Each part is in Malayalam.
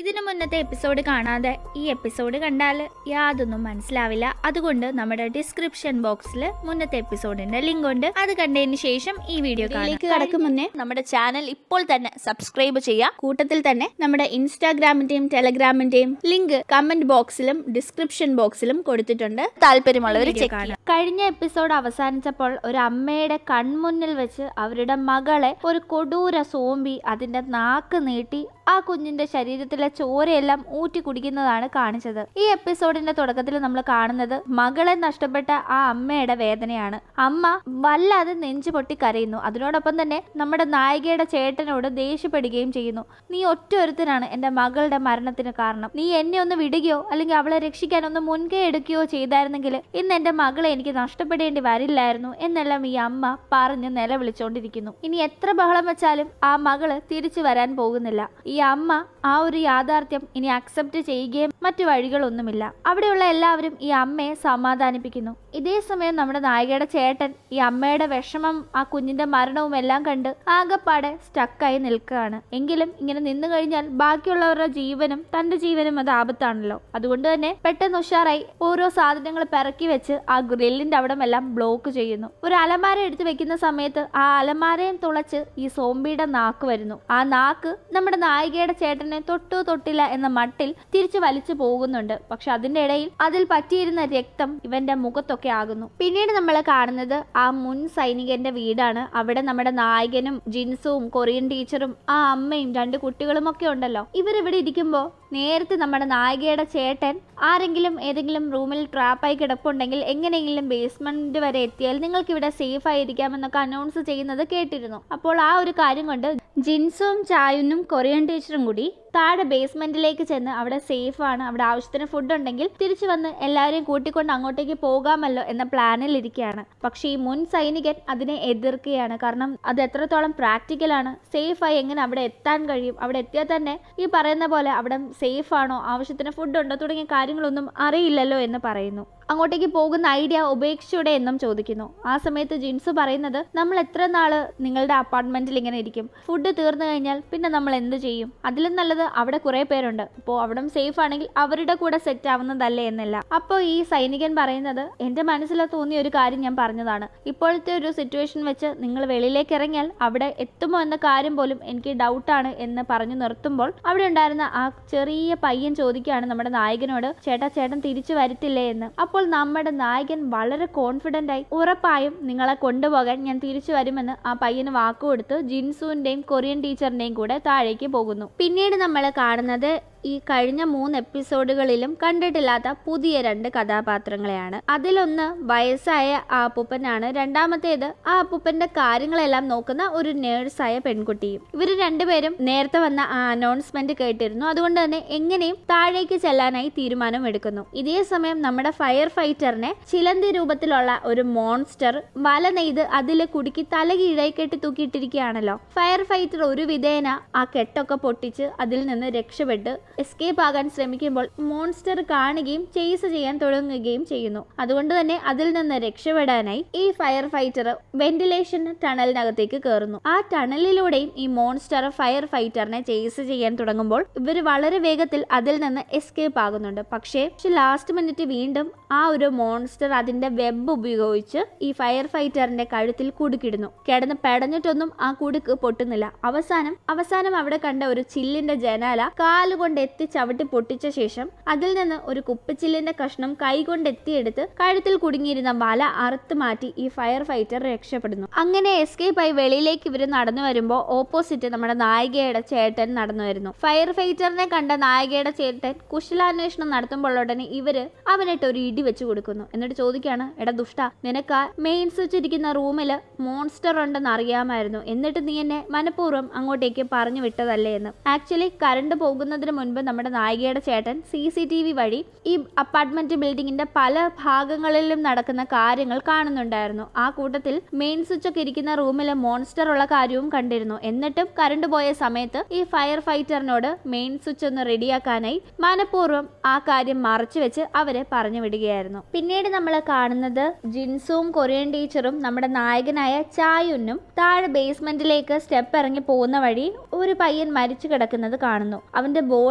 ഇതിനു മുന്നത്തെ എപ്പിസോഡ് കാണാതെ ഈ എപ്പിസോഡ് കണ്ടാൽ യാതൊന്നും മനസ്സിലാവില്ല അതുകൊണ്ട് നമ്മുടെ ഡിസ്ക്രിപ്ഷൻ ബോക്സിൽ മുന്നത്തെ എപ്പിസോഡിന്റെ ലിങ്ക് ഉണ്ട് അത് കണ്ടതിന് ശേഷം ഈ വീഡിയോ ഇതിലേക്ക് കടക്കും മുന്നേ നമ്മുടെ ചാനൽ ഇപ്പോൾ തന്നെ സബ്സ്ക്രൈബ് ചെയ്യാം കൂട്ടത്തിൽ തന്നെ നമ്മുടെ ഇൻസ്റ്റാഗ്രാമിന്റെയും ടെലഗ്രാമിന്റെയും ലിങ്ക് കമന്റ് ബോക്സിലും ഡിസ്ക്രിപ്ഷൻ ബോക്സിലും കൊടുത്തിട്ടുണ്ട് താല്പര്യമുള്ളവർ ചെക്ക് ചെയ്യാം കഴിഞ്ഞ എപ്പിസോഡ് അവസാനിച്ചപ്പോൾ ഒരു അമ്മയുടെ കൺമുന്നിൽ വെച്ച് അവരുടെ മകളെ ഒരു കൊടൂര സോംബി അതിന്റെ നാക്ക് നീട്ടി ആ കുഞ്ഞിന്റെ ശരീരത്തിലെ ചോരയെല്ലാം ഊറ്റി കുടിക്കുന്നതാണ് കാണിച്ചത് ഈ എപ്പിസോഡിന്റെ തുടക്കത്തിൽ നമ്മൾ കാണുന്നത് മകളെ നഷ്ടപ്പെട്ട ആ അമ്മയുടെ വേദനയാണ് അമ്മ വല്ലാതെ നെഞ്ചു പൊട്ടി കരയുന്നു അതിനോടൊപ്പം തന്നെ നമ്മുടെ നായികയുടെ ചേട്ടനോട് ദേഷ്യപ്പെടുകയും ചെയ്യുന്നു നീ ഒറ്റ ഒരുത്തനാണ് എന്റെ മകളുടെ മരണത്തിന് കാരണം നീ എന്നെ ഒന്ന് വിടുകയോ അല്ലെങ്കിൽ അവളെ രക്ഷിക്കാൻ ഒന്ന് മുൻകൈ എടുക്കുകയോ ചെയ്തായിരുന്നെങ്കിൽ ഇന്ന് എന്റെ മകളെ എനിക്ക് നഷ്ടപ്പെടേണ്ടി വരില്ലായിരുന്നു എന്നെല്ലാം ഈ അമ്മ പറഞ്ഞ് നിലവിളിച്ചുകൊണ്ടിരിക്കുന്നു ഇനി എത്ര ബഹളം വെച്ചാലും ആ മകള് തിരിച്ചു വരാൻ പോകുന്നില്ല ഈ അമ്മ ആ ഒരു യാഥാർത്ഥ്യം ഇനി അക്സെപ്റ്റ് ചെയ്യുകയും മറ്റു വഴികളൊന്നുമില്ല അവിടെയുള്ള എല്ലാവരും ഈ അമ്മയെ സമാധാനിപ്പിക്കുന്നു ഇതേ സമയം നമ്മുടെ നായികയുടെ ചേട്ടൻ ഈ അമ്മയുടെ വിഷമം ആ കുഞ്ഞിന്റെ മരണവും എല്ലാം കണ്ട് ആകെപ്പാടെ സ്റ്റക്കായി നിൽക്കുകയാണ് എങ്കിലും ഇങ്ങനെ നിന്നു കഴിഞ്ഞാൽ ബാക്കിയുള്ളവരുടെ ജീവനും തന്റെ ജീവനും അത് ആപത്താണല്ലോ അതുകൊണ്ട് തന്നെ പെട്ടെന്ന് ഉഷാറായി ഓരോ സാധനങ്ങൾ പിറക്കി വെച്ച് ആ ഗ്രില്ലിന്റെ അവിടമെല്ലാം ബ്ലോക്ക് ചെയ്യുന്നു ഒരു അലമാര എടുത്ത് വെക്കുന്ന സമയത്ത് ആ അലമാരയും തുളച്ച് ഈ സോംബിയുടെ നാക്ക് വരുന്നു ആ നാക്ക് നമ്മുടെ നായികയുടെ ചേട്ടനെ തൊട്ടു തൊട്ടില്ല എന്ന മട്ടിൽ തിരിച്ചു വലിച്ചു പോകുന്നുണ്ട് പക്ഷെ അതിന്റെ ഇടയിൽ അതിൽ പറ്റിയിരുന്ന രക്തം ഇവന്റെ മുഖത്തൊക്കെ ആകുന്നു പിന്നീട് നമ്മൾ കാണുന്നത് ആ മുൻ സൈനികന്റെ വീടാണ് അവിടെ നമ്മുടെ നായകനും ജിൻസുവും കൊറിയൻ ടീച്ചറും ആ അമ്മയും രണ്ട് കുട്ടികളും ഒക്കെ ഉണ്ടല്ലോ ഇവരിവിടെ ഇരിക്കുമ്പോൾ നേരത്തെ നമ്മുടെ നായികയുടെ ചേട്ടൻ ആരെങ്കിലും ഏതെങ്കിലും റൂമിൽ ട്രാപ്പായി കിടപ്പുണ്ടെങ്കിൽ എങ്ങനെയെങ്കിലും ബേസ്മെന്റ് വരെ എത്തിയാൽ നിങ്ങൾക്ക് ഇവിടെ സേഫ് ആയിരിക്കാമെന്നൊക്കെ അനൗൺസ് ചെയ്യുന്നത് കേട്ടിരുന്നു അപ്പോൾ ആ ഒരു കാര്യം കൊണ്ട് ജിൻസും ചായുനും കൊറിയൻ ടീച്ചറും കൂടി താഴെ ബേസ്മെന്റിലേക്ക് ചെന്ന് അവിടെ സേഫ് ആണ് അവിടെ ആവശ്യത്തിന് ഫുഡ് ഉണ്ടെങ്കിൽ തിരിച്ചു വന്ന് എല്ലാവരെയും കൂട്ടിക്കൊണ്ട് അങ്ങോട്ടേക്ക് പോകാമല്ലോ എന്ന പ്ലാനിൽ ഇരിക്കുകയാണ് പക്ഷേ ഈ മുൻ സൈനികൻ അതിനെ എതിർക്കുകയാണ് കാരണം അത് എത്രത്തോളം പ്രാക്ടിക്കൽ ആണ് സേഫ് ആയി എങ്ങനെ അവിടെ എത്താൻ കഴിയും അവിടെ എത്തിയാൽ തന്നെ ഈ പറയുന്ന പോലെ അവിടെ സേഫ് ആണോ ആവശ്യത്തിന് ഫുഡ് ഉണ്ടോ തുടങ്ങിയ കാര്യങ്ങളൊന്നും അറിയില്ലല്ലോ എന്ന് പറയുന്നു അങ്ങോട്ടേക്ക് പോകുന്ന ഐഡിയ ഉപേക്ഷിച്ചൂടെ എന്നും ചോദിക്കുന്നു ആ സമയത്ത് ജിൻസ് പറയുന്നത് നമ്മൾ എത്ര നാള് നിങ്ങളുടെ അപ്പാർട്ട്മെന്റിൽ ഇങ്ങനെ ഇരിക്കും ഫുഡ് തീർന്നു കഴിഞ്ഞാൽ പിന്നെ നമ്മൾ എന്ത് ചെയ്യും അതിലും നല്ലത് അവിടെ കുറെ പേരുണ്ട് അപ്പോൾ അവിടെ സേഫ് ആണെങ്കിൽ അവരുടെ കൂടെ സെറ്റ് ആവുന്നതല്ലേ എന്നല്ല അപ്പോൾ ഈ സൈനികൻ പറയുന്നത് എന്റെ മനസ്സിൽ തോന്നിയ ഒരു കാര്യം ഞാൻ പറഞ്ഞതാണ് ഇപ്പോഴത്തെ ഒരു സിറ്റുവേഷൻ വെച്ച് നിങ്ങൾ വെളിയിലേക്ക് ഇറങ്ങിയാൽ അവിടെ എത്തുമോ എന്ന കാര്യം പോലും എനിക്ക് ഡൗട്ടാണ് എന്ന് പറഞ്ഞു നിർത്തുമ്പോൾ അവിടെ ഉണ്ടായിരുന്ന ആ ചെറിയ പയ്യൻ ചോദിക്കുകയാണ് നമ്മുടെ നായകനോട് ചേട്ടാ ചേട്ടൻ തിരിച്ചു വരത്തില്ലേ എന്ന് അപ്പോൾ നമ്മുടെ നായകൻ വളരെ കോൺഫിഡന്റ് ആയി ഉറപ്പായും നിങ്ങളെ കൊണ്ടുപോകാൻ ഞാൻ തിരിച്ചു വരുമെന്ന് ആ പയ്യന് വാക്കുകൊടുത്ത് ജിൻസുവിന്റെയും കൊറിയൻ ടീച്ചറിന്റെയും കൂടെ താഴേക്ക് പോകുന്നു പിന്നീട് നമ്മൾ കാണുന്നത് ഈ കഴിഞ്ഞ മൂന്ന് എപ്പിസോഡുകളിലും കണ്ടിട്ടില്ലാത്ത പുതിയ രണ്ട് കഥാപാത്രങ്ങളെയാണ് അതിലൊന്ന് വയസ്സായ ആ അപ്പൂപ്പനാണ് രണ്ടാമത്തേത് ആ അപ്പൂപ്പന്റെ കാര്യങ്ങളെല്ലാം നോക്കുന്ന ഒരു നേഴ്സായ പെൺകുട്ടിയും ഇവർ രണ്ടുപേരും നേരത്തെ വന്ന ആ അനൗൺസ്മെന്റ് കേട്ടിരുന്നു അതുകൊണ്ട് തന്നെ എങ്ങനെയും താഴേക്ക് ചെല്ലാനായി തീരുമാനം എടുക്കുന്നു ഇതേ സമയം നമ്മുടെ ഫയർ ഫൈറ്ററിനെ ചിലന്തി രൂപത്തിലുള്ള ഒരു മോൺസ്റ്റർ വല നെയ്ത് അതിൽ കുടുക്കി തല കീഴായി കെട്ടി തൂക്കിയിട്ടിരിക്കുകയാണല്ലോ ഫയർ ഫൈറ്റർ ഒരു വിധേന ആ കെട്ടൊക്കെ പൊട്ടിച്ച് അതിൽ നിന്ന് രക്ഷപ്പെട്ട് എസ്കേപ്പ് ആകാൻ ശ്രമിക്കുമ്പോൾ മോൺസ്റ്റർ കാണുകയും ചേസ് ചെയ്യാൻ തുടങ്ങുകയും ചെയ്യുന്നു അതുകൊണ്ട് തന്നെ അതിൽ നിന്ന് രക്ഷപ്പെടാനായി ഈ ഫയർ ഫൈറ്റർ വെന്റിലേഷൻ ടണലിനകത്തേക്ക് കയറുന്നു ആ ടണലിലൂടെയും ഈ മോൺസ്റ്റർ ഫയർ ഫൈറ്ററിനെ ചേസ് ചെയ്യാൻ തുടങ്ങുമ്പോൾ ഇവർ വളരെ വേഗത്തിൽ അതിൽ നിന്ന് എസ്കേപ്പ് ആകുന്നുണ്ട് പക്ഷേ ലാസ്റ്റ് മിനിറ്റ് വീണ്ടും ആ ഒരു മോൺസ്റ്റർ അതിന്റെ വെബ് ഉപയോഗിച്ച് ഈ ഫയർ ഫൈറ്ററിന്റെ കഴുത്തിൽ കുടുക്കിടുന്നു കിടന്ന് പെടഞ്ഞിട്ടൊന്നും ആ കുടുക്ക് പൊട്ടുന്നില്ല അവസാനം അവസാനം അവിടെ കണ്ട ഒരു ചില്ലിന്റെ ജനാല കാലുകൊണ്ട് എത്തി ചവിട്ടി പൊട്ടിച്ച ശേഷം അതിൽ നിന്ന് ഒരു കുപ്പിച്ചില്ലിന്റെ കഷ്ണം കൈകൊണ്ട് എത്തിയെടുത്ത് കഴുത്തിൽ കുടുങ്ങിയിരുന്ന വല അറുത്ത് മാറ്റി ഈ ഫയർ ഫൈറ്റർ രക്ഷപ്പെടുന്നു അങ്ങനെ എസ്കേപ്പ് ആയി വെളിയിലേക്ക് ഇവർ നടന്നു വരുമ്പോൾ ഓപ്പോസിറ്റ് നമ്മുടെ നായികയുടെ ചേട്ടൻ നടന്നു വരുന്നു ഫയർ ഫൈറ്ററിനെ കണ്ട നായികയുടെ ചേട്ടൻ കുശലാന്വേഷണം നടത്തുമ്പോൾ ഉടനെ ഇവര് അവനിട്ട് ഒരു ഇടി വെച്ച് കൊടുക്കുന്നു എന്നിട്ട് ചോദിക്കാണ് എടാ ദുഷ്ട നിനക്ക് മെയിൻ സ്വിച്ച് ഇരിക്കുന്ന റൂമിൽ മോൺസ്റ്റർ ഉണ്ടെന്ന് അറിയാമായിരുന്നു എന്നിട്ട് നീ എന്നെ മനഃപൂർവ്വം അങ്ങോട്ടേക്ക് പറഞ്ഞു വിട്ടതല്ലേ എന്ന് ആക്ച്വലി കറണ്ട് പോകുന്നതിന് മുൻപ് നമ്മുടെ നായികയുടെ ചേട്ടൻ സി സി ടി വി വഴി ഈ അപ്പാർട്ട്മെന്റ് ബിൽഡിങ്ങിന്റെ പല ഭാഗങ്ങളിലും നടക്കുന്ന കാര്യങ്ങൾ കാണുന്നുണ്ടായിരുന്നു ആ കൂട്ടത്തിൽ മെയിൻ സ്വിച്ച് ഒക്കെ ഇരിക്കുന്ന റൂമിൽ മോൺസ്റ്റർ ഉള്ള കാര്യവും കണ്ടിരുന്നു എന്നിട്ടും കറണ്ട് പോയ സമയത്ത് ഈ ഫയർ ഫൈറ്ററിനോട് മെയിൻ സ്വിച്ച് ഒന്ന് റെഡിയാക്കാനായി മനഃപൂർവ്വം ആ കാര്യം മറച്ചു വെച്ച് അവരെ പറഞ്ഞു വിടുകയായിരുന്നു പിന്നീട് നമ്മൾ കാണുന്നത് ജിൻസും കൊറിയൻ ടീച്ചറും നമ്മുടെ നായകനായ ചായുനും താഴെ ബേസ്മെന്റിലേക്ക് സ്റ്റെപ്പ് ഇറങ്ങി പോകുന്ന വഴി ഒരു പയ്യൻ മരിച്ചു കിടക്കുന്നത് കാണുന്നു അവന്റെ ബോഡി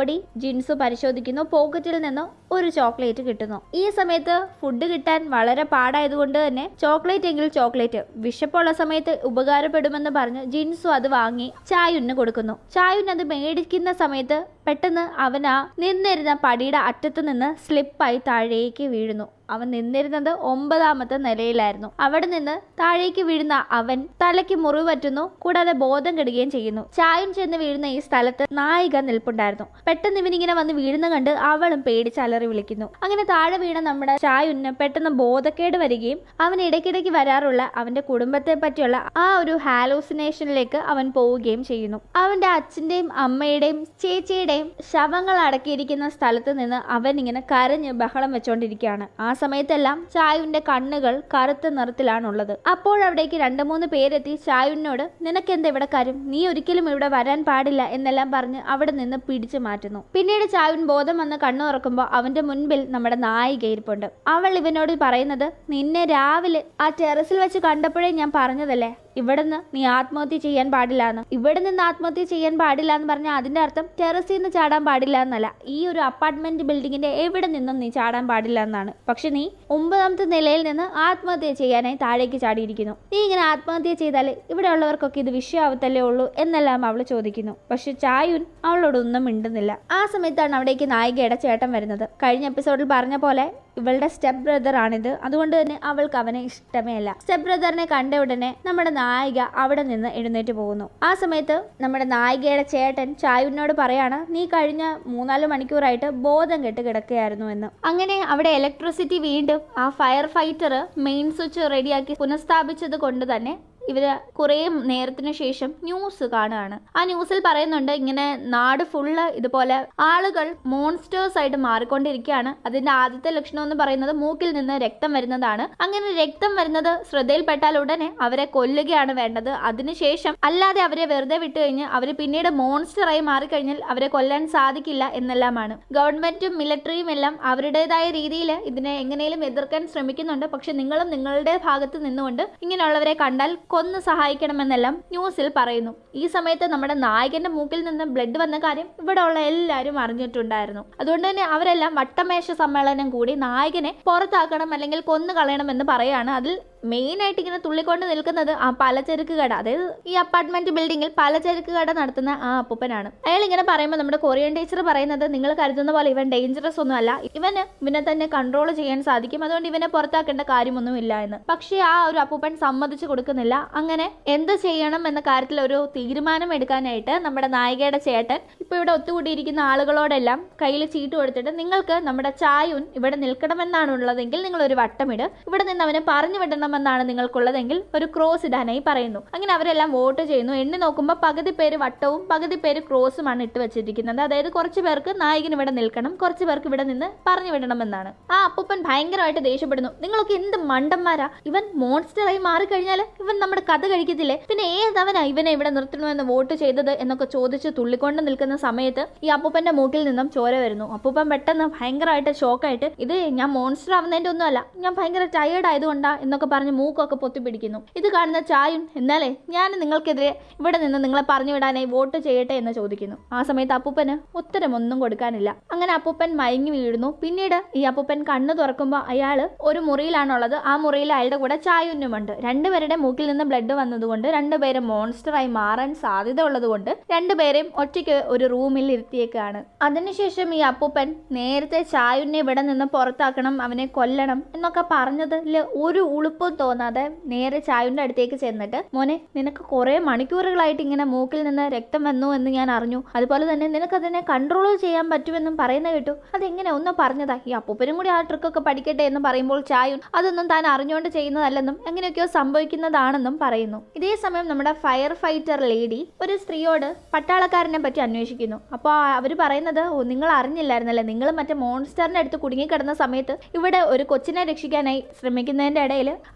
നടപടി ജിൻസു പരിശോധിക്കുന്നു പോക്കറ്റിൽ നിന്ന് ഒരു ചോക്ലേറ്റ് കിട്ടുന്നു ഈ സമയത്ത് ഫുഡ് കിട്ടാൻ വളരെ പാടായതുകൊണ്ട് തന്നെ ചോക്ലേറ്റ് എങ്കിൽ ചോക്ലേറ്റ് വിശപ്പുള്ള സമയത്ത് ഉപകാരപ്പെടുമെന്ന് പറഞ്ഞ് ജിൻസു അത് വാങ്ങി ചായുന് കൊടുക്കുന്നു ചായുന് അത് മേടിക്കുന്ന സമയത്ത് പെട്ടെന്ന് അവൻ ആ നിന്നിരുന്ന പടിയുടെ അറ്റത്ത് നിന്ന് സ്ലിപ്പായി താഴേക്ക് വീഴുന്നു അവൻ നിന്നിരുന്നത് ഒമ്പതാമത്തെ നിലയിലായിരുന്നു അവിടെ നിന്ന് താഴേക്ക് വീഴുന്ന അവൻ തലയ്ക്ക് മുറിവ് പറ്റുന്നു കൂടാതെ ബോധം കെടുകയും ചെയ്യുന്നു ചായം ചെന്ന് വീഴുന്ന ഈ സ്ഥലത്ത് നായിക നിൽപ്പുണ്ടായിരുന്നു പെട്ടെന്ന് ഇവനിങ്ങനെ വന്ന് വീഴുന്ന കണ്ട് അവളും പേടിച്ച് അലറി വിളിക്കുന്നു അങ്ങനെ താഴെ വീണ നമ്മുടെ ചായുന് പെട്ടെന്ന് ബോധക്കേട് വരികയും അവൻ ഇടയ്ക്കിടയ്ക്ക് വരാറുള്ള അവന്റെ കുടുംബത്തെ പറ്റിയുള്ള ആ ഒരു ഹാലോസിനേഷനിലേക്ക് അവൻ പോവുകയും ചെയ്യുന്നു അവന്റെ അച്ഛന്റെയും അമ്മയുടെയും ചേച്ചിയുടെയും ശവങ്ങൾ അടക്കിയിരിക്കുന്ന സ്ഥലത്ത് നിന്ന് അവൻ ഇങ്ങനെ കരഞ്ഞ് ബഹളം വെച്ചുകൊണ്ടിരിക്കുകയാണ് ആ സമയത്തെല്ലാം ചായുവിന്റെ കണ്ണുകൾ കറുത്ത നിറത്തിലാണുള്ളത് അപ്പോഴവിടേക്ക് രണ്ട് മൂന്ന് പേരെത്തി ചായുവിനോട് നിനക്കെന്താ ഇവിടെ കാര്യം നീ ഒരിക്കലും ഇവിടെ വരാൻ പാടില്ല എന്നെല്ലാം പറഞ്ഞ് അവിടെ നിന്ന് പിടിച്ചു മാറ്റുന്നു പിന്നീട് ചായുൻ ബോധം വന്ന് കണ്ണു തുറക്കുമ്പോൾ അവന്റെ മുൻപിൽ നമ്മുടെ നായിക ഇരിപ്പുണ്ട് അവൾ ഇവനോട് പറയുന്നത് നിന്നെ രാവിലെ ആ ടെറസിൽ വെച്ച് കണ്ടപ്പോഴേ ഞാൻ പറഞ്ഞതല്ലേ ഇവിടുന്ന് നീ ആത്മഹത്യ ചെയ്യാൻ പാടില്ല എന്ന് ഇവിടെ നിന്ന് ആത്മഹത്യ ചെയ്യാൻ പാടില്ല എന്ന് പറഞ്ഞാൽ അതിന്റെ അർത്ഥം ടെറസിൽ നിന്ന് ചാടാൻ പാടില്ല എന്നല്ല ഈ ഒരു അപ്പാർട്ട്മെന്റ് ബിൽഡിങ്ങിന്റെ എവിടെ നിന്നും നീ ചാടാൻ പാടില്ല എന്നാണ് പക്ഷെ നീ ഒമ്പതാമത്തെ നിലയിൽ നിന്ന് ആത്മഹത്യ ചെയ്യാനായി താഴേക്ക് ചാടിയിരിക്കുന്നു നീ ഇങ്ങനെ ആത്മഹത്യ ചെയ്താൽ ഇവിടെ ഉള്ളവർക്കൊക്കെ ഇത് വിഷയാവത്തല്ലേ ഉള്ളൂ എന്നെല്ലാം അവൾ ചോദിക്കുന്നു പക്ഷെ ചായുൻ അവളോടൊന്നും മിണ്ടുന്നില്ല ആ സമയത്താണ് അവിടേക്ക് നായികയുടെ ചേട്ടൻ വരുന്നത് കഴിഞ്ഞ എപ്പിസോഡിൽ പറഞ്ഞ പോലെ ഇവളുടെ സ്റ്റെപ്പ് ബ്രദർ ആണിത് അതുകൊണ്ട് തന്നെ അവൾക്ക് അവനെ ഇഷ്ടമേ അല്ല സ്റ്റെപ്പ് ബ്രദറിനെ കണ്ട ഉടനെ നമ്മുടെ നായിക അവിടെ നിന്ന് എഴുന്നേറ്റ് പോകുന്നു ആ സമയത്ത് നമ്മുടെ നായികയുടെ ചേട്ടൻ ചായുവിനോട് പറയാണ് നീ കഴിഞ്ഞ മൂന്നാല് മണിക്കൂറായിട്ട് ബോധം കെട്ട് കിടക്കുകയായിരുന്നു എന്ന് അങ്ങനെ അവിടെ ഇലക്ട്രിസിറ്റി വീണ്ടും ആ ഫയർ ഫൈറ്റർ മെയിൻ സ്വിച്ച് റെഡിയാക്കി പുനഃസ്ഥാപിച്ചത് കൊണ്ട് തന്നെ ഇവര് കുറേ നേരത്തിന് ശേഷം ന്യൂസ് കാണുകയാണ് ആ ന്യൂസിൽ പറയുന്നുണ്ട് ഇങ്ങനെ നാട് ഫുള്ള് ഇതുപോലെ ആളുകൾ മോൺസ്റ്റേഴ്സ് ആയിട്ട് മാറിക്കൊണ്ടിരിക്കുകയാണ് അതിന്റെ ആദ്യത്തെ ലക്ഷണം എന്ന് പറയുന്നത് മൂക്കിൽ നിന്ന് രക്തം വരുന്നതാണ് അങ്ങനെ രക്തം വരുന്നത് ശ്രദ്ധയിൽപ്പെട്ടാൽ ഉടനെ അവരെ കൊല്ലുകയാണ് വേണ്ടത് അതിനുശേഷം അല്ലാതെ അവരെ വെറുതെ വിട്ടു കഴിഞ്ഞ് അവർ പിന്നീട് മോൺസ്റ്ററായി മാറിക്കഴിഞ്ഞാൽ അവരെ കൊല്ലാൻ സാധിക്കില്ല എന്നെല്ലാമാണ് ഗവൺമെന്റും മിലിറ്ററിയും എല്ലാം അവരുടേതായ രീതിയിൽ ഇതിനെ എങ്ങനെയും എതിർക്കാൻ ശ്രമിക്കുന്നുണ്ട് പക്ഷെ നിങ്ങളും നിങ്ങളുടെ ഭാഗത്ത് നിന്നുകൊണ്ട് ഇങ്ങനെയുള്ളവരെ കണ്ടാൽ കൊന്ന് സഹായിക്കണമെന്നെല്ലാം ന്യൂസിൽ പറയുന്നു ഈ സമയത്ത് നമ്മുടെ നായകന്റെ മൂക്കിൽ നിന്ന് ബ്ലഡ് വന്ന കാര്യം ഇവിടെ ഉള്ള എല്ലാവരും അറിഞ്ഞിട്ടുണ്ടായിരുന്നു അതുകൊണ്ട് തന്നെ അവരെല്ലാം വട്ടമേശ സമ്മേളനം കൂടി നായകനെ പുറത്താക്കണം അല്ലെങ്കിൽ കൊന്നു കളയണം എന്ന് പറയാണ് അതിൽ മെയിൻ ആയിട്ട് ഇങ്ങനെ തുള്ളിക്കൊണ്ട് നിൽക്കുന്നത് ആ പലചരക്ക് കട അതായത് ഈ അപ്പാർട്ട്മെന്റ് ബിൽഡിങ്ങിൽ പലചരക്ക് കട നടത്തുന്ന ആ അപ്പൂപ്പനാണ് അയാൾ ഇങ്ങനെ പറയുമ്പോൾ നമ്മുടെ കൊറിയൻ ടീച്ചർ പറയുന്നത് നിങ്ങൾ കരുതുന്ന പോലെ ഇവൻ ഡേഞ്ചറസ് ഒന്നും അല്ല ഇവന് ഇവനെ തന്നെ കൺട്രോൾ ചെയ്യാൻ സാധിക്കും അതുകൊണ്ട് ഇവനെ പുറത്താക്കേണ്ട കാര്യമൊന്നും ഇല്ല എന്ന് പക്ഷേ ആ ഒരു അപ്പൂപ്പൻ സമ്മതിച്ചു കൊടുക്കുന്നില്ല അങ്ങനെ എന്ത് ചെയ്യണം എന്ന കാര്യത്തിൽ ഒരു തീരുമാനം എടുക്കാനായിട്ട് നമ്മുടെ നായികയുടെ ചേട്ടൻ ഇപ്പൊ ഇവിടെ ഒത്തുകൂടിയിരിക്കുന്ന ആളുകളോടെല്ലാം കയ്യിൽ ചീട്ട് കൊടുത്തിട്ട് നിങ്ങൾക്ക് നമ്മുടെ ചായുൻ ഇവിടെ നിൽക്കണമെന്നാണ് ഉള്ളതെങ്കിൽ നിങ്ങൾ ഒരു വട്ടമിട് ഇവിടെ നിന്ന് അവനെ പറഞ്ഞു വിടണമെന്നാണ് നിങ്ങൾക്കുള്ളതെങ്കിൽ ഒരു ക്രോസ് ഇടാനായി പറയുന്നു അങ്ങനെ അവരെല്ലാം വോട്ട് ചെയ്യുന്നു എണ്ണി നോക്കുമ്പോൾ പകുതി പേര് വട്ടവും പകുതി പേര് ക്രോസുമാണ് ഇട്ട് വെച്ചിരിക്കുന്നത് അതായത് കുറച്ച് പേർക്ക് നായകൻ ഇവിടെ നിൽക്കണം കുറച്ച് പേർക്ക് ഇവിടെ നിന്ന് പറഞ്ഞു വിടണമെന്നാണ് ആ അപ്പൂപ്പൻ ഭയങ്കരമായിട്ട് ദേഷ്യപ്പെടുന്നു നിങ്ങളൊക്കെ എന്ത് മണ്ടന്മാരാ ഇവൻ മോൺസ്റ്ററായി മാറിക്കഴിഞ്ഞാൽ ഇവൻ നമ്മുടെ കഥ കഴിക്കത്തില്ലേ പിന്നെ ഏതവനാ ഇവനെ ഇവിടെ നിർത്തണമെന്ന് വോട്ട് ചെയ്തത് എന്നൊക്കെ ചോദിച്ച് തുള്ളിക്കൊണ്ട് നിൽക്കുന്ന സമയത്ത് ഈ അപ്പൂപ്പന്റെ മൂക്കിൽ നിന്നും ചോര വരുന്നു അപ്പൂപ്പൻ പെട്ടെന്ന് ഭയങ്കരമായിട്ട് ഷോക്കായിട്ട് ഇത് ഞാൻ മോൺസ്റ്റർ ആവുന്നതിന്റെ ഒന്നുമല്ല ഞാൻ ഭയങ്കര ടയേർഡ് ആയതുകൊണ്ടാ എന്നൊക്കെ പറഞ്ഞ് മൂക്കൊക്കെ പൊത്തിപ്പിടിക്കുന്നു ഇത് കാണുന്ന ചായും എന്നാലേ ഞാൻ നിങ്ങൾക്കെതിരെ ഇവിടെ നിന്ന് നിങ്ങളെ പറഞ്ഞു വിടാനായി വോട്ട് ചെയ്യട്ടെ എന്ന് ചോദിക്കുന്നു ആ സമയത്ത് അപ്പൂപ്പന് ഉത്തരമൊന്നും കൊടുക്കാനില്ല അങ്ങനെ അപ്പൂപ്പൻ മയങ്ങി വീഴുന്നു പിന്നീട് ഈ അപ്പൂപ്പൻ കണ്ണു തുറക്കുമ്പോൾ അയാൾ ഒരു മുറിയിലാണുള്ളത് ആ മുറിയിൽ അയാളുടെ കൂടെ ചായുന്നുമുണ്ട് രണ്ടുപേരുടെ മൂക്കിൽ നിന്ന് ബ്ലഡ് വന്നതുകൊണ്ട് രണ്ടുപേരും മോൺസ്റ്ററായി മാറാൻ സാധ്യത ഉള്ളതുകൊണ്ട് രണ്ടുപേരെയും ഒറ്റയ്ക്ക് ഒരു റൂമിൽ ഇരുത്തിയേക്കാണ് അതിനുശേഷം ഈ അപ്പൂപ്പൻ നേരത്തെ ചായുനെ ഇവിടെ നിന്ന് പുറത്താക്കണം അവനെ കൊല്ലണം എന്നൊക്കെ പറഞ്ഞതിൽ ഒരു ഉളുപ്പും തോന്നാതെ നേരെ ചായുന്റെ അടുത്തേക്ക് ചെന്നിട്ട് മോനെ നിനക്ക് കുറെ മണിക്കൂറുകളായിട്ട് ഇങ്ങനെ മൂക്കിൽ നിന്ന് രക്തം വന്നു എന്ന് ഞാൻ അറിഞ്ഞു അതുപോലെ തന്നെ നിനക്കതിനെ കൺട്രോൾ ചെയ്യാൻ പറ്റുമെന്നും പറയുന്ന കേട്ടു അതെങ്ങനെ ഒന്ന് പറഞ്ഞതാ ഈ അപ്പൂപ്പനും കൂടി ആ ട്രിക്കൊക്കെ പഠിക്കട്ടെ എന്ന് പറയുമ്പോൾ ചായുൻ അതൊന്നും താൻ അറിഞ്ഞുകൊണ്ട് ചെയ്യുന്നതല്ലെന്നും എങ്ങനെയൊക്കെയോ സംഭവിക്കുന്നതാണെന്നും പറയുന്നു ഇതേ സമയം നമ്മുടെ ഫയർ ഫൈറ്റർ ലേഡി ഒരു സ്ത്രീയോട് പട്ടാളക്കാരനെ പറ്റി അന്വേഷിക്കുന്നു അപ്പോൾ അവർ പറയുന്നത് ഓ നിങ്ങൾ അറിഞ്ഞില്ലായിരുന്നല്ലേ നിങ്ങൾ മറ്റേ മോൺസ്റ്ററിന്റെ അടുത്ത് കുടുങ്ങിക്കിടന്ന സമയത്ത് ഇവിടെ ഒരു കൊച്ചിനെ രക്ഷിക്കാനായി ശ്രമിക്കുന്നതിന്റെ ഇടയിൽ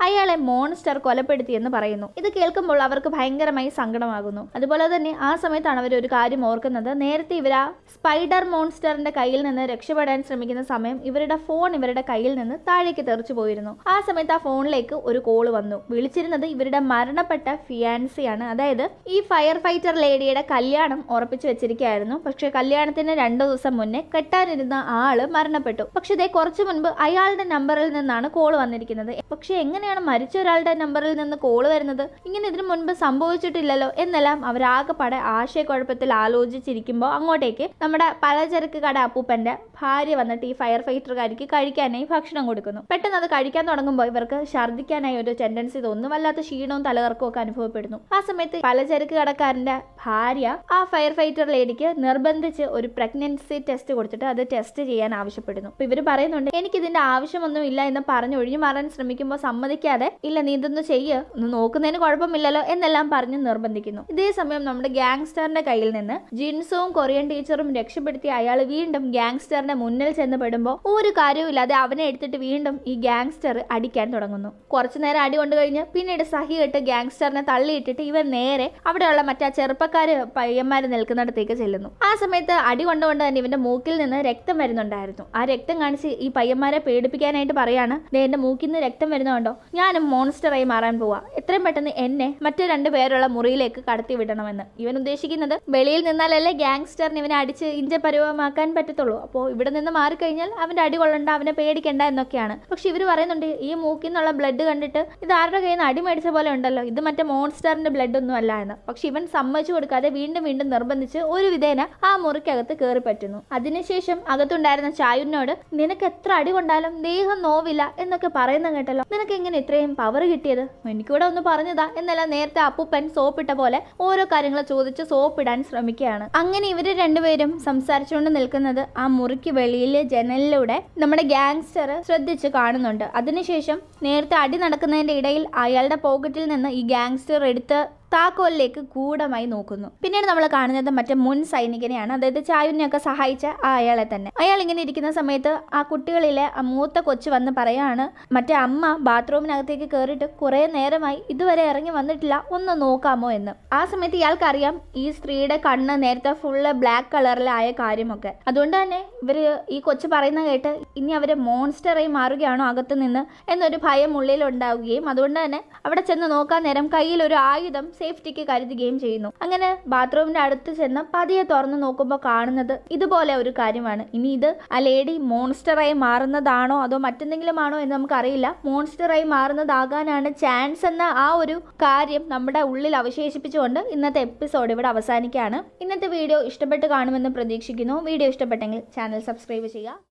അയാളെ മോൺസ്റ്റർ കൊലപ്പെടുത്തിയെന്ന് പറയുന്നു ഇത് കേൾക്കുമ്പോൾ അവർക്ക് ഭയങ്കരമായി സങ്കടമാകുന്നു അതുപോലെ തന്നെ ആ സമയത്താണ് അവർ ഒരു കാര്യം ഓർക്കുന്നത് നേരത്തെ ഇവർ ആ സ്പൈഡർ മോൺസ്റ്ററിന്റെ കയ്യിൽ നിന്ന് രക്ഷപ്പെടാൻ ശ്രമിക്കുന്ന സമയം ഇവരുടെ ഫോൺ ഇവരുടെ കയ്യിൽ നിന്ന് താഴേക്ക് തെറിച്ചു പോയിരുന്നു ആ സമയത്ത് ആ ഫോണിലേക്ക് ഒരു കോള് വന്നു വിളിച്ചിരുന്നത് ഇവരുടെ മരണപ്പെട്ട ഫിയാൻസിയാണ് അതായത് ഈ ഫയർ ഫൈറ്റർ ലേഡിയുടെ കല്യാണം ഉറപ്പിച്ചു വെച്ചിരിക്കുകയായിരുന്നു പക്ഷെ കല്യാണത്തിന് രണ്ടു ദിവസം മുന്നേ കെട്ടാനിരുന്ന ആള് മരണപ്പെട്ടു പക്ഷെ ഇതേ കുറച്ചു മുൻപ് അയാളുടെ നമ്പറിൽ നിന്നാണ് കോൾ വന്നിരിക്കുന്നത് പക്ഷെ എങ്ങനെയാണ് മരിച്ച ഒരാളുടെ നമ്പറിൽ നിന്ന് കോൾ വരുന്നത് ഇങ്ങനെ ഇതിനു മുൻപ് സംഭവിച്ചിട്ടില്ലല്ലോ എന്നെല്ലാം അവരാകെപ്പാടെ ആശയക്കുഴപ്പത്തിൽ ആലോചിച്ചിരിക്കുമ്പോൾ അങ്ങോട്ടേക്ക് നമ്മുടെ പലചരക്ക് കട അപ്പൂപ്പന്റെ ഭാര്യ വന്നിട്ട് ഈ ഫയർ ഫൈറ്ററുകാരിക്ക് കഴിക്കാനായി ഭക്ഷണം കൊടുക്കുന്നു പെട്ടെന്ന് അത് കഴിക്കാൻ തുടങ്ങുമ്പോൾ ഇവർക്ക് ഛർദ്ദിക്കാനായി ഒരു ടെൻഡൻസി തോന്നുന്നു വല്ലാത്ത ക്ഷീണവും തലകറക്കവും ഒക്കെ അനുഭവപ്പെടുന്നു ആ സമയത്ത് പലചരക്ക് കടക്കാരന്റെ ഭാര്യ ആ ഫയർ ഫൈറ്റർ ലേഡിക്ക് നിർബന്ധിച്ച് ഒരു പ്രഗ്നൻസി ടെസ്റ്റ് കൊടുത്തിട്ട് അത് ടെസ്റ്റ് ചെയ്യാൻ ആവശ്യപ്പെടുന്നു അപ്പൊ ഇവർ പറയുന്നുണ്ട് എനിക്ക് ഇതിന്റെ ആവശ്യമൊന്നും ഇല്ല എന്ന് പറഞ്ഞ് ഒഴിഞ്ഞു മാറാൻ ശ്രമിക്കുമ്പോൾ സമ്മതിക്കാതെ ഇല്ല നീ ഇതൊന്ന് ചെയ്യ് ഒന്ന് നോക്കുന്നതിന് കുഴപ്പമില്ലല്ലോ എന്നെല്ലാം പറഞ്ഞ് നിർബന്ധിക്കുന്നു ഇതേ സമയം നമ്മുടെ ഗാങ്സ്റ്ററിന്റെ കയ്യിൽ നിന്ന് ജിൻസുവും കൊറിയൻ ടീച്ചറും രക്ഷപ്പെടുത്തി അയാൾ വീണ്ടും ഗാങ്സ്റ്ററിന്റെ മുന്നിൽ ചെന്ന് പെടുമ്പോൾ ഒരു കാര്യവുമില്ലാതെ അവനെ എടുത്തിട്ട് വീണ്ടും ഈ ഗാങ്സ്റ്റർ അടിക്കാൻ തുടങ്ങുന്നു കുറച്ചു നേരം അടി കൊണ്ട് കഴിഞ്ഞ് പിന്നീട് സഹി കെട്ട് ഗാങ്സ്റ്ററിനെ തള്ളിയിട്ടിട്ട് ഇവൻ നേരെ അവിടെയുള്ള മറ്റേ ചെറുപ്പക്കാര് പയ്യന്മാര് നിൽക്കുന്നിടത്തേക്ക് ചെല്ലുന്നു ആ സമയത്ത് അടി കൊണ്ടുകൊണ്ട് തന്നെ ഇവന്റെ മൂക്കിൽ നിന്ന് രക്തം വരുന്നുണ്ടായിരുന്നു ആ രക്തം കാണിച്ച് ഈ പയ്യന്മാരെ പേടിപ്പിക്കാനായിട്ട് പറയാണ് ദേ എന്റെ മൂക്കിൽ നിന്ന് രക്തം വരുന്നുണ്ടോ ഞാനും മോൺസ്റ്ററായി മാറാൻ പോവാ എത്രയും പെട്ടെന്ന് എന്നെ മറ്റു രണ്ടു പേരുള്ള മുറിയിലേക്ക് കടത്തി വിടണമെന്ന് ഇവൻ ഉദ്ദേശിക്കുന്നത് വെളിയിൽ നിന്നാലല്ലേ ഗാങ്സ്റ്ററിന് ഇവനെ അടിച്ച് ഇഞ്ച പരുവമാക്കാൻ പറ്റത്തുള്ളൂ അപ്പോൾ ഇവിടെ നിന്ന് മാറിക്കഴിഞ്ഞാൽ അവന്റെ അടി കൊള്ളണ്ട അവനെ പേടിക്കണ്ട എന്നൊക്കെയാണ് പക്ഷെ ഇവർ പറയുന്നുണ്ട് ഈ മൂക്കിൽ നിന്നുള്ള ബ്ലഡ് കണ്ടിട്ട് ഇത് ആരുടെ കയ്യിൽ നിന്ന് അടി മേടിച്ച പോലെ ഉണ്ടല്ലോ ഇത് മറ്റേ മോൺസ്റ്ററിന്റെ ബ്ലഡ് ഒന്നും അല്ല എന്ന് പക്ഷെ ഇവൻ സമ്മതിച്ചു കൊടുക്കാതെ വീണ്ടും വീണ്ടും നിർബന്ധിച്ച് ഒരു വിധേന ആ മുറിക്കകത്ത് കയറി പറ്റുന്നു അതിനുശേഷം അകത്തുണ്ടായിരുന്ന ചായുനോട് നിനക്ക് എത്ര അടി കൊണ്ടാലും ദേഹം നോവില്ല എന്നൊക്കെ പറയുന്ന കേട്ടല്ലോ നിനക്ക് എങ്ങനെ ഇത്രയും പവർ കിട്ടിയത് എനിക്കൂടെ ഒന്ന് പറഞ്ഞതാ എന്നല്ല നേരത്തെ അപ്പൂപ്പൻ സോപ്പിട്ട പോലെ ഓരോ കാര്യങ്ങൾ ചോദിച്ച് സോപ്പിടാൻ ശ്രമിക്കുകയാണ് അങ്ങനെ ഇവര് രണ്ടുപേരും സംസാരിച്ചുകൊണ്ട് നിൽക്കുന്നത് ആ മുറിക്ക് വെളിയിലെ ജനലിലൂടെ നമ്മുടെ ഗാങ്സ്റ്റർ ശ്രദ്ധിച്ച് കാണുന്നുണ്ട് അതിനുശേഷം നേരത്തെ അടി നടക്കുന്നതിന്റെ ഇടയിൽ അയാളുടെ പോക്കറ്റിൽ നിന്ന് ഈ ഗാങ്സ്റ്റർ എടുത്ത് താക്കോലിലേക്ക് ഗൂഢമായി നോക്കുന്നു പിന്നീട് നമ്മൾ കാണുന്നത് മറ്റേ മുൻ സൈനികനെയാണ് അതായത് ചായുനെയൊക്കെ സഹായിച്ച ആ അയാളെ തന്നെ അയാൾ ഇങ്ങനെ ഇരിക്കുന്ന സമയത്ത് ആ കുട്ടികളിലെ ആ മൂത്ത കൊച്ചു വന്ന് പറയാണ് മറ്റേ അമ്മ ബാത്റൂമിനകത്തേക്ക് കയറിയിട്ട് കുറേ നേരമായി ഇതുവരെ ഇറങ്ങി വന്നിട്ടില്ല ഒന്ന് നോക്കാമോ എന്ന് ആ സമയത്ത് ഇയാൾക്കറിയാം ഈ സ്ത്രീയുടെ കണ്ണ് നേരത്തെ ഫുള്ള് ബ്ലാക്ക് കളറിലായ കാര്യമൊക്കെ അതുകൊണ്ട് തന്നെ ഇവര് ഈ കൊച്ചു പറയുന്ന കേട്ട് ഇനി അവര് മോൺസ്റ്ററായി മാറുകയാണോ അകത്ത് നിന്ന് എന്നൊരു ഭയം ഉള്ളിൽ ഉണ്ടാവുകയും അതുകൊണ്ട് തന്നെ അവിടെ ചെന്ന് നോക്കാൻ നേരം കയ്യിൽ ഒരു ആയുധം സേഫ്റ്റിക്ക് കരുതുകയും ചെയ്യുന്നു അങ്ങനെ ബാത്റൂമിന്റെ അടുത്ത് ചെന്ന് പതിയെ തുറന്നു നോക്കുമ്പോൾ കാണുന്നത് ഇതുപോലെ ഒരു കാര്യമാണ് ഇനി ഇത് ആ ലേഡി മോൺസ്റ്ററായി മാറുന്നതാണോ അതോ മറ്റെന്തെങ്കിലും ആണോ എന്ന് നമുക്കറിയില്ല മോൺസ്റ്ററായി മാറുന്നതാകാനാണ് ചാൻസ് എന്ന ആ ഒരു കാര്യം നമ്മുടെ ഉള്ളിൽ അവശേഷിപ്പിച്ചുകൊണ്ട് ഇന്നത്തെ എപ്പിസോഡ് ഇവിടെ അവസാനിക്കുകയാണ് ഇന്നത്തെ വീഡിയോ ഇഷ്ടപ്പെട്ട് കാണുമെന്ന് പ്രതീക്ഷിക്കുന്നു വീഡിയോ ഇഷ്ടപ്പെട്ടെങ്കിൽ ചാനൽ സബ്സ്ക്രൈബ് ചെയ്യുക